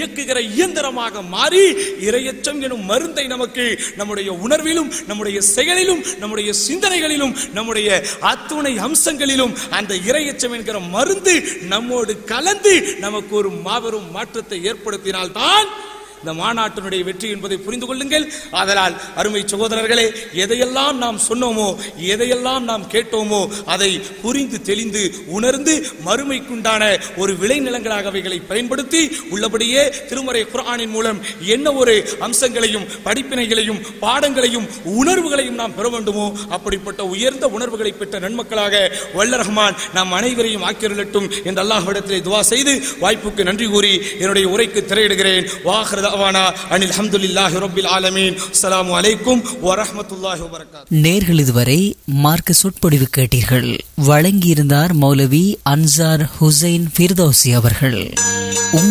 இயக்குகிற இயந்திரமாக மாறி இரையச்சம் எனும் மருந்தை நமக்கு நம்முடைய உணர்விலும் நம்முடைய செயலிலும் நம்முடைய சிந்தனைகளிலும் நம்முடைய அத்துணை அம்சங்களிலும் அந்த இரையச்சம் என்கிற மருந்து நம்மோடு கலந்து நமக்கு ஒரு மாபெரும் மாற்றத்தை ஏற்படுத்தினால்தான் இந்த மாநாட்டினுடைய வெற்றி என்பதை புரிந்து கொள்ளுங்கள் அதனால் அருமை சகோதரர்களே எதையெல்லாம் நாம் சொன்னோமோ எதையெல்லாம் நாம் கேட்டோமோ அதை புரிந்து தெளிந்து உணர்ந்து மறுமைக்குண்டான ஒரு விளைநிலங்களாக அவைகளை பயன்படுத்தி உள்ளபடியே திருமறை குர்ஆனின் மூலம் என்ன ஒரு அம்சங்களையும் படிப்பினைகளையும் பாடங்களையும் உணர்வுகளையும் நாம் பெற வேண்டுமோ அப்படிப்பட்ட உயர்ந்த உணர்வுகளை பெற்ற நன்மக்களாக வல்ல ரஹ்மான் நாம் அனைவரையும் ஆக்கிரலட்டும் என்று அல்லாஹ்விடத்திலே துவா செய்து வாய்ப்புக்கு நன்றி கூறி என்னுடைய உரைக்கு திரையிடுகிறேன் வாஹர் தவானா அனில் அல்ஹம்துலில்லாஹி ரப்பில் ஆலமீன் அஸ்ஸலாமு அலைக்கும் வரஹ்மத்துல்லாஹி வபரகாத்துஹு நேர்கள் இதுவரை மார்க்க சொற்பொழிவு கேட்டீர்கள் வழங்கியிருந்தார் மௌலவி அன்சார் ஹுசைன் ஃபிர்தௌசி அவர்கள்